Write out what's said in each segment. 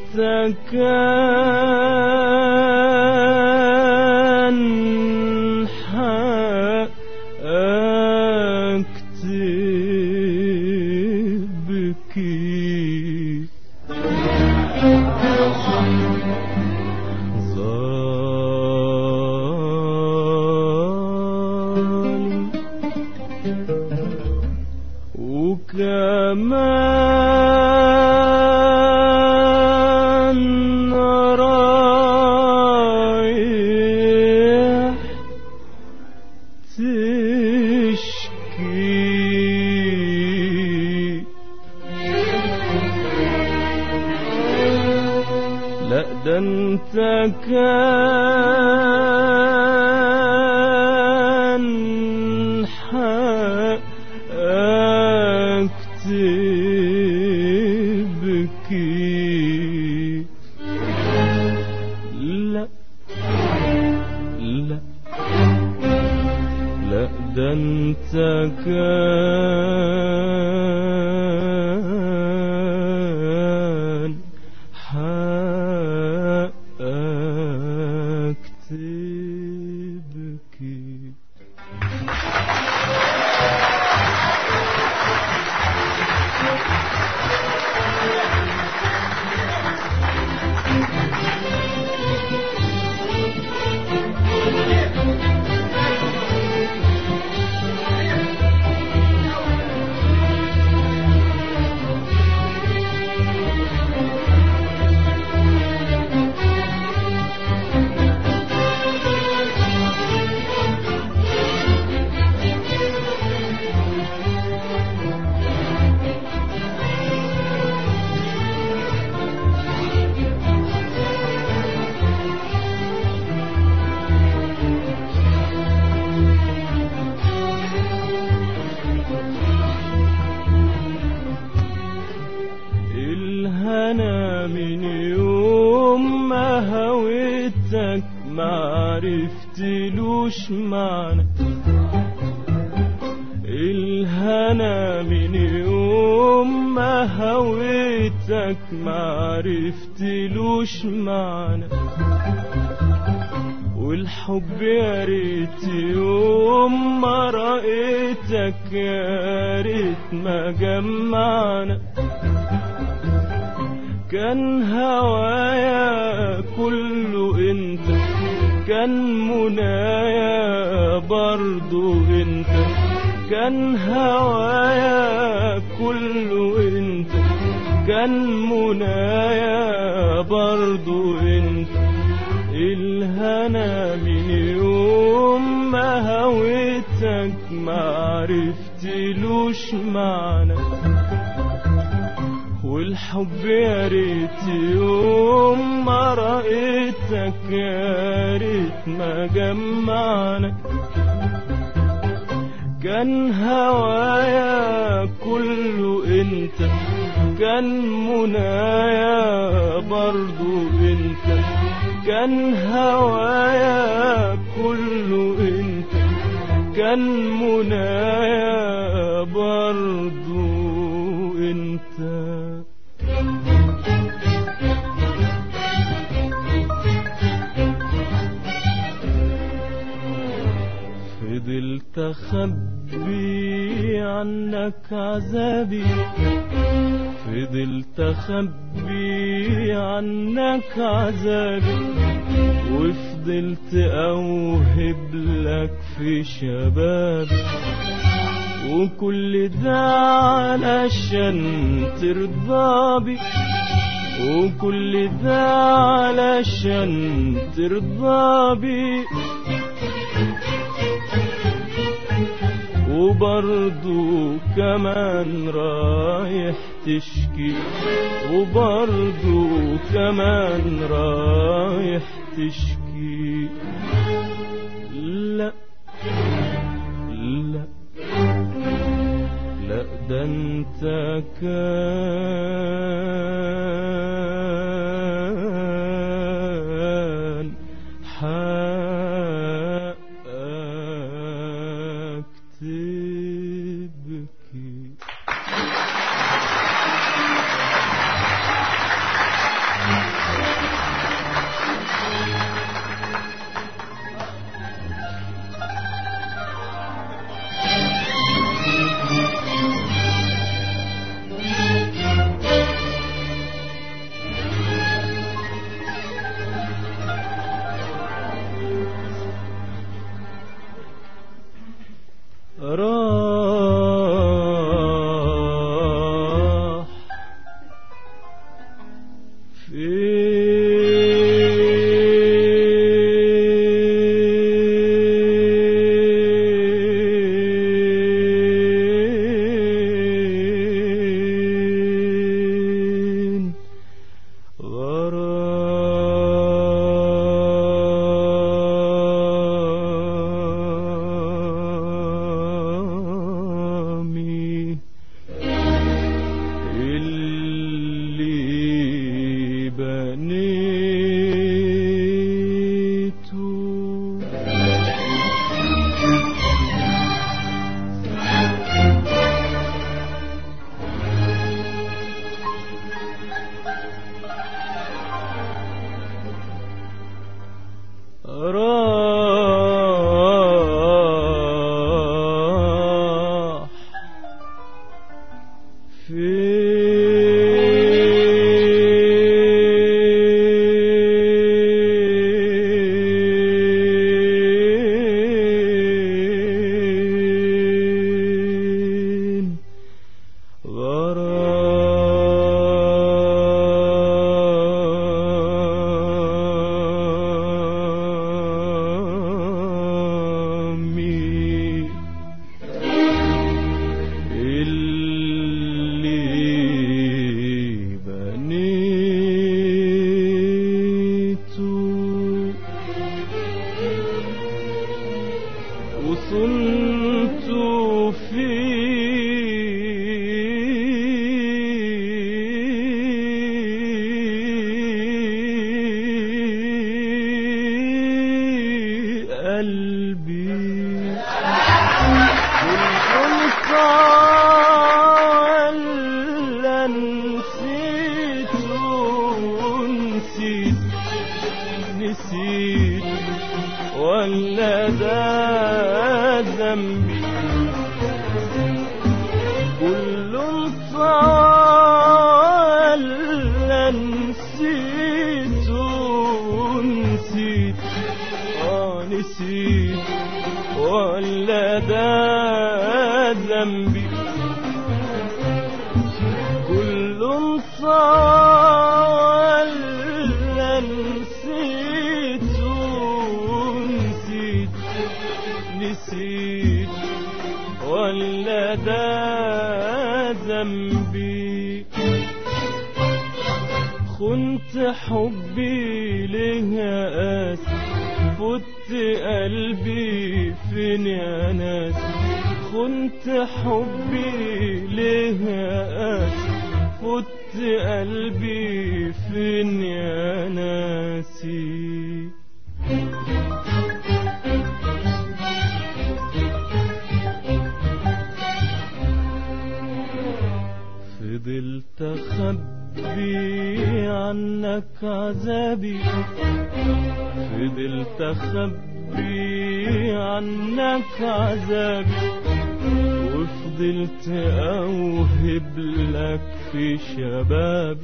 انت كان حقك تبكي ظالم وكمان رايح تشكي لا ده انت كان حقك تبكي لا لا لا ده انت كان حقك تبكي الهنا من يوم ما هويتك معرفتلوش معنى الهنا من يوم ما هويتك معرفتلوش معنى والحب يا ريت يوم ما رأيتك يا ريت ما جمعنا كان هوايا كله انت كان منايا برضو انت كان هوايا كله انت كان منايا برضو انت الهنا من يوم ما هويتك معرفتلوش معنى والحب يا ريت يوم ما رأيتك يا ريت ما جمعنا كان هوايا كله انت كان منايا برضو انت كان هوايا كله انت كان منايا برضو انت فضلت اخبي عنك عذابي فضلت اخبي عنك عذابي وفضلت اوهب لك في شبابي وكل ده علشان ترضى بي وكل ده علشان ترضى بي وبرضو كمان رايح تشكي وبرضو كمان رايح تشكي لا لا لا ده انت كان حقك تبكي راح فين غرامي اللي بنيته وصنت في قلبي كنت ولا نسيت ونسيت نسيت ولا ده ذنبي كل ولا نسيت ونسيت اه نسيت ولا ده ذنبي كل ولا نسيت ونسيت نسيت ولا ده ذنبي خنت حبي لها قاس فت قلبي فين يا ناس خنت حبي لها قاس فت قلبي فين يا ناسي فضلت اخبي عنك عذابي فضلت اخبي عنك عذابي وفضلت اوهب لك في شبابي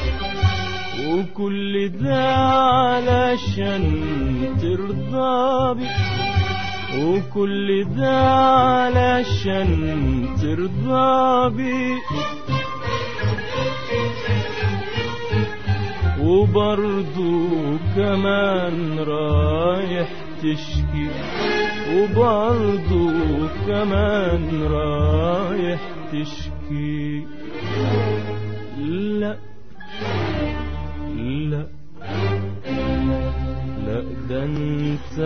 وكل ده علشان ترضى بي وكل ده علشان ترضى بي وبرضو كمان رايح تشكي وبرضو كمان رايح تشكي لا لا لا ده انت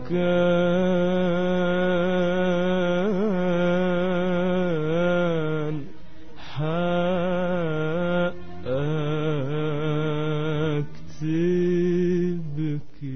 كان حقك تبكي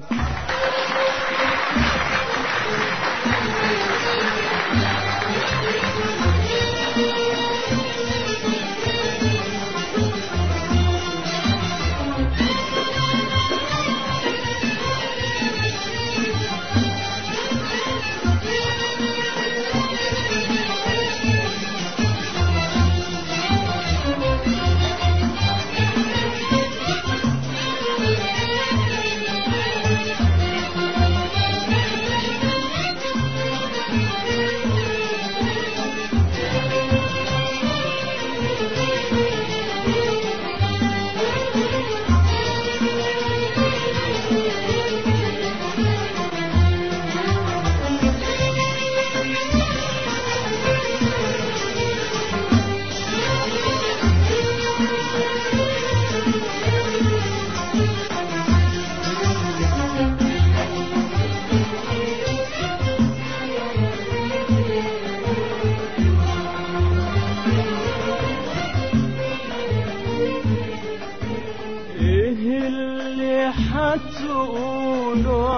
ايه اللي حتقولوا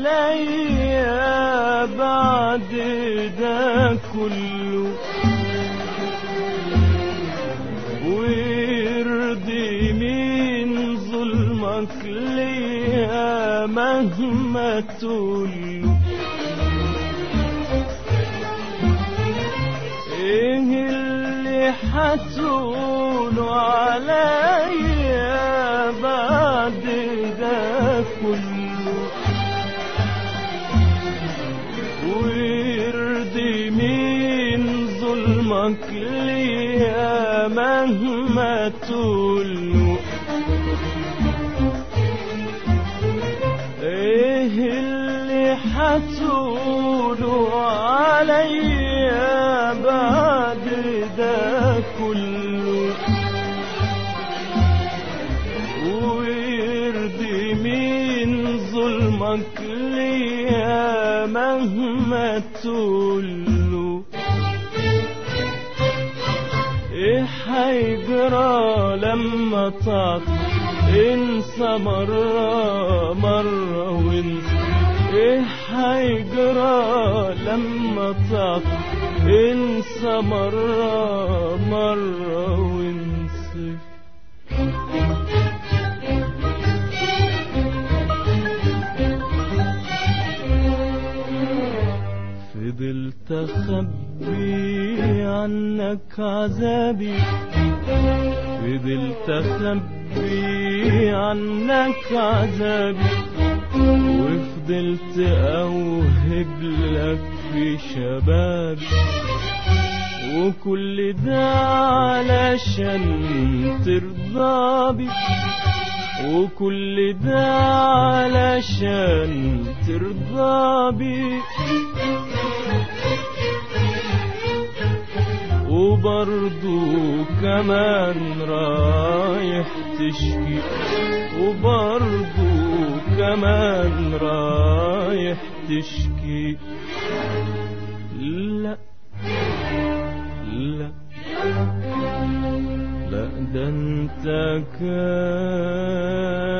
عليا بعد ده كله ويرضي مين ظلمك ليا مهما تقوله ايه اللي حتقوله عليا بعد ده كله ويرضي مين ظلمك ليا مهما تقوله ايه اللي حتقوله عليا بعد ده كله ويرضي مين ظلمك ليا مهما تقوله ايه حيجرى لما تعطي انسى مرة مرة وانسى ايه حيجرى لما تعطي انسى مرة مرة وانسى فضلت اخبي عنك عذابي فضلت اخبي عنك عذابي وفضلت اوهب لك في شبابي وكل ده علشان ترضى بي وكل ده علشان ترضى بي وبرضو كمان رايح تشكي وبرضو كمان رايح تشكي لا لا لا ده انت كان